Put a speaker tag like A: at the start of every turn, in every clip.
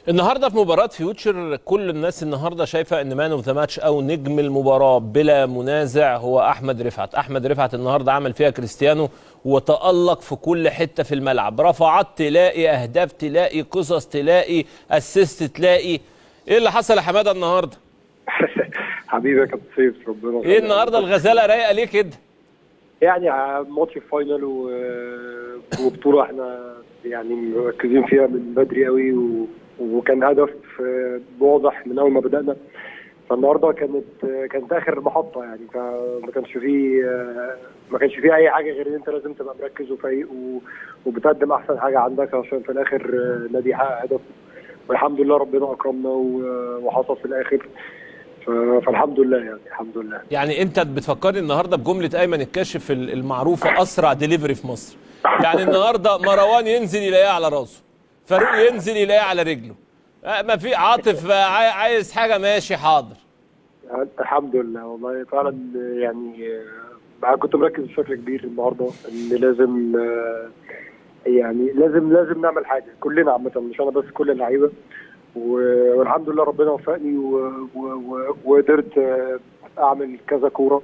A: النهارده في مباراة فيوتشر كل الناس النهارده شايفة ان مان اوف ذا ماتش او نجم المباراة بلا منازع هو احمد رفعت، احمد رفعت النهارده عمل فيها كريستيانو وتألق في كل حتة في الملعب، رفعات تلاقي اهداف تلاقي قصص تلاقي اسيست تلاقي ايه اللي حصل يا حماده النهارده؟
B: حبيبي يا كابتن سيف ربنا
A: ايه
B: يخليك.
A: النهارده الغزالة رايقة ليه كده؟
B: يعني ماتش الفاينل و... وبطوله احنا يعني مركزين فيها من بدري قوي و... وكان هدف آه، واضح من اول ما بدانا فالنهارده كانت كانت اخر محطه يعني فما كانش فيه آه، ما كانش فيه اي حاجه غير ان انت لازم تبقى مركز وفايق و... وبتقدم احسن حاجه عندك عشان في الاخر آه، النادي يحقق هدف والحمد لله ربنا اكرمنا و... وحصل في الاخر ف... فالحمد لله يعني الحمد لله
A: يعني انت بتفكرني النهارده بجمله ايمن الكاشف المعروفه اسرع ديليفري في مصر يعني النهارده مروان ينزل يلاقيه على راسه فاروق ينزل يلاقيه على رجله آه، ما في عاطف آه، عاي- عايز حاجه ماشي حاضر
B: الحمد لله والله فعلا يعني آه، كنت مركز بشكل كبير النهارده ان لازم آه، يعني لازم لازم نعمل حاجه كلنا عامه مش انا بس كل اللعيبه و- والحمد لله ربنا وفقني و- و- و- وقدرت آه، اعمل كذا كوره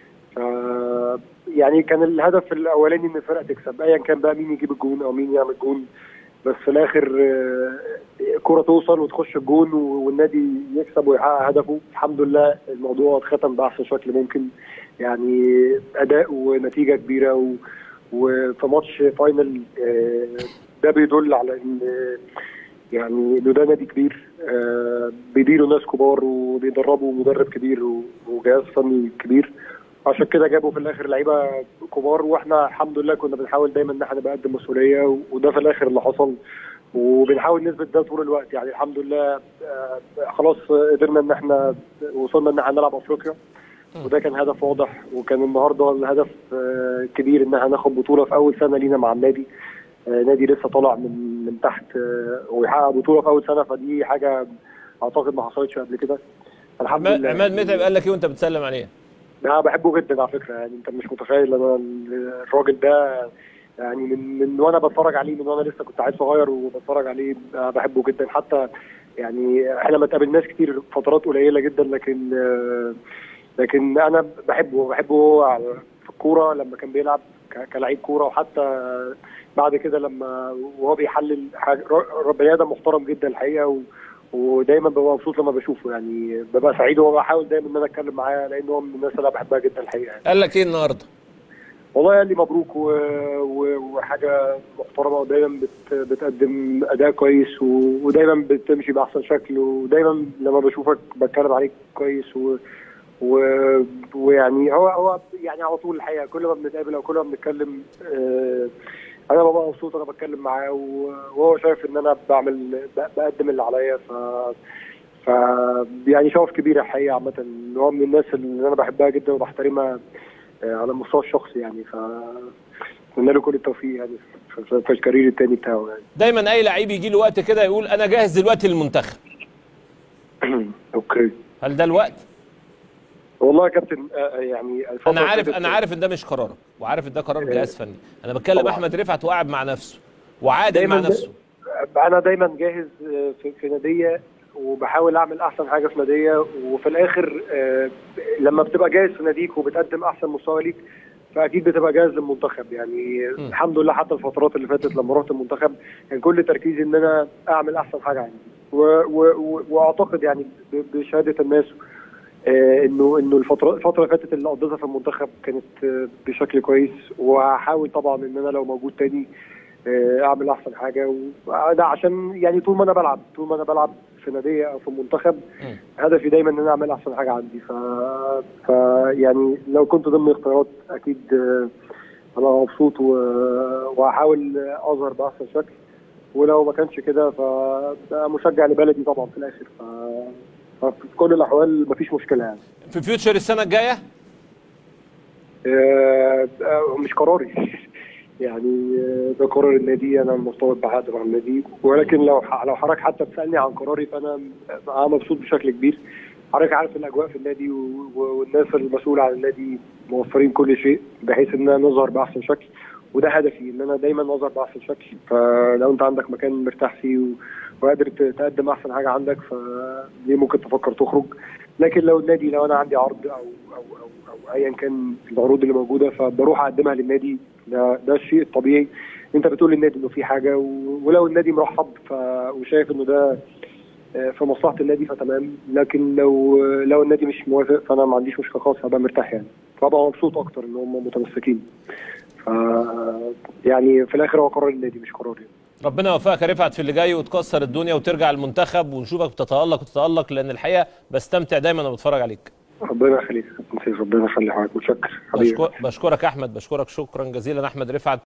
B: ف- يعني كان الهدف الاولاني ان الفرقه تكسب ايا كان بقى مين يجيب الجون او مين يعمل جون بس في الاخر آه، كرة توصل وتخش الجون و- والنادي يكسب ويحقق هدفه الحمد لله الموضوع اتختم باحسن شكل ممكن يعني اداء ونتيجه كبيره و... وفي ماتش فاينل آه، ده بيدل على ان آه، يعني انه ده نادي كبير آه، بيديروا ناس كبار وبيدربوا مدرب كبير و- وجهاز فني كبير عشان كده جابوا في الاخر لعيبه كبار واحنا الحمد لله كنا بنحاول دايما ان احنا نقدم مسؤوليه و- وده في الاخر اللي حصل وبنحاول نثبت ده طول الوقت يعني الحمد لله آه، خلاص قدرنا ان احنا وصلنا ان احنا نلعب افريقيا وده كان هدف واضح وكان النهارده الهدف آه، كبير ان احنا ناخد بطوله في اول سنه لينا مع النادي آه، نادي لسه طالع من من تحت آه، ويحقق بطوله في اول سنه فدي حاجه اعتقد ما حصلتش قبل كده الحمد
A: عماد
B: لله
A: عماد متعب قال لك ايه وانت بتسلم عليه؟
B: انا بحبه جدا على فكره يعني انت مش متخيل انا الراجل ده يعني من من وانا بتفرج عليه من وانا لسه كنت عيل صغير وبتفرج عليه أنا بحبه جدا حتى يعني احنا ما تقابلناش كتير فترات قليله جدا لكن آه، لكن انا بحبه بحبه هو على- في الكوره لما كان بيلعب ك- كلاعب كوره وحتى بعد كده لما وهو بيحلل حاجة- ر- بني ادم محترم جدا الحقيقه و ودايما ببقى مبسوط لما بشوفه يعني ببقى سعيد وبحاول دايما ان انا اتكلم معاه لان هو من الناس اللي انا بحبها جدا الحقيقه يعني.
A: قال لك ايه النهارده؟
B: والله قال لي مبروك و... و... وحاجه محترمه ودايما بت... بتقدم اداء كويس و... ودايما بتمشي باحسن شكل ودايما لما بشوفك بتكلم عليك كويس و... و... ويعني هو هو يعني على طول الحقيقه كل ما بنتقابل او كل ما بنتكلم آه... انا ببقى مبسوط انا بتكلم معاه و- وهو شايف ان انا بعمل ب- بقدم اللي عليا ف ف يعني شرف كبير الحقيقه عامه ان هو من الناس اللي انا بحبها جدا وبحترمها آه، على المستوى الشخصي يعني ف اتمنى له كل التوفيق يعني في- في في الكارير التاني بتاعه يعني
A: دايما اي لعيب يجي له وقت كده يقول انا جاهز دلوقتي للمنتخب
B: اوكي
A: هل ده الوقت؟
B: والله يا كابتن آه، يعني الفترة
A: انا عارف
B: اللي
A: انا
B: فاتت-
A: عارف ان ده مش قرارك وعارف ان ده قرار
B: إيه.
A: جهاز فني انا بتكلم
B: طبعاً.
A: احمد رفعت وقاعد مع نفسه وعادل
B: دايماً
A: مع
B: ده-
A: نفسه
B: انا دايما جاهز آه، في, في ناديه وبحاول اعمل احسن حاجه في ناديه وفي الاخر آه، لما بتبقى جاهز في ناديك وبتقدم احسن مستوى ليك فاكيد بتبقى جاهز للمنتخب يعني
A: م.
B: الحمد لله حتى الفترات اللي فاتت لما رحت المنتخب كان كل تركيزي ان انا اعمل احسن حاجه عندي و و و واعتقد يعني ب- بشهاده الناس آه، انه انه الفتره الفتره اللي فاتت اللي قضيتها في المنتخب كانت آه، بشكل كويس وهحاول طبعا ان انا لو موجود تاني آه، اعمل احسن حاجه وده عشان يعني طول ما انا بلعب طول ما انا بلعب في ناديه او في منتخب
A: مم.
B: هدفي دايما ان انا اعمل احسن حاجه عندي ف... ف يعني لو كنت ضمن اختيارات اكيد آه، انا مبسوط و... وهحاول اظهر باحسن شكل ولو ما كانش كده فبقى مشجع لبلدي طبعا في الاخر ف... ففي كل الاحوال مفيش مشكله يعني
A: في فيوتشر السنه الجايه
B: آه، آه، مش قراري يعني آه، ده قرار النادي انا مرتبط بعقد مع النادي ولكن لو ح- لو حضرتك حتى بتسالني عن قراري فانا انا مبسوط بشكل كبير حضرتك عارف الاجواء في النادي و- و- والناس المسؤوله عن النادي موفرين كل شيء بحيث ان نظهر باحسن شكل وده هدفي ان انا دايما اظهر باحسن شكل فلو انت عندك مكان مرتاح فيه و... وقادر ت- تقدم احسن حاجه عندك فدي ممكن تفكر تخرج لكن لو النادي لو انا عندي عرض او او او, أو ايا كان العروض اللي موجوده فبروح اقدمها للنادي ده ده الشيء الطبيعي انت بتقول للنادي انه في حاجه و... ولو النادي مرحب ف... وشايف انه ده آه، في مصلحه النادي فتمام لكن لو لو النادي مش موافق فانا ما عنديش مشكله خالص هبقى مرتاح يعني فابقى مبسوط اكتر ان هم متمسكين ف يعني في الاخر هو قرار النادي مش قراري
A: ربنا يوفقك يا رفعت في اللي جاي وتكسر الدنيا وترجع المنتخب ونشوفك بتتالق وتتالق لان الحقيقه بستمتع دايما وانا بتفرج عليك
B: ربنا يخليك يا كابتن سيف ربنا يخلي حضرتك متشكر حبيبي
A: بشكر بشكرك احمد بشكرك شكرا جزيلا احمد رفعت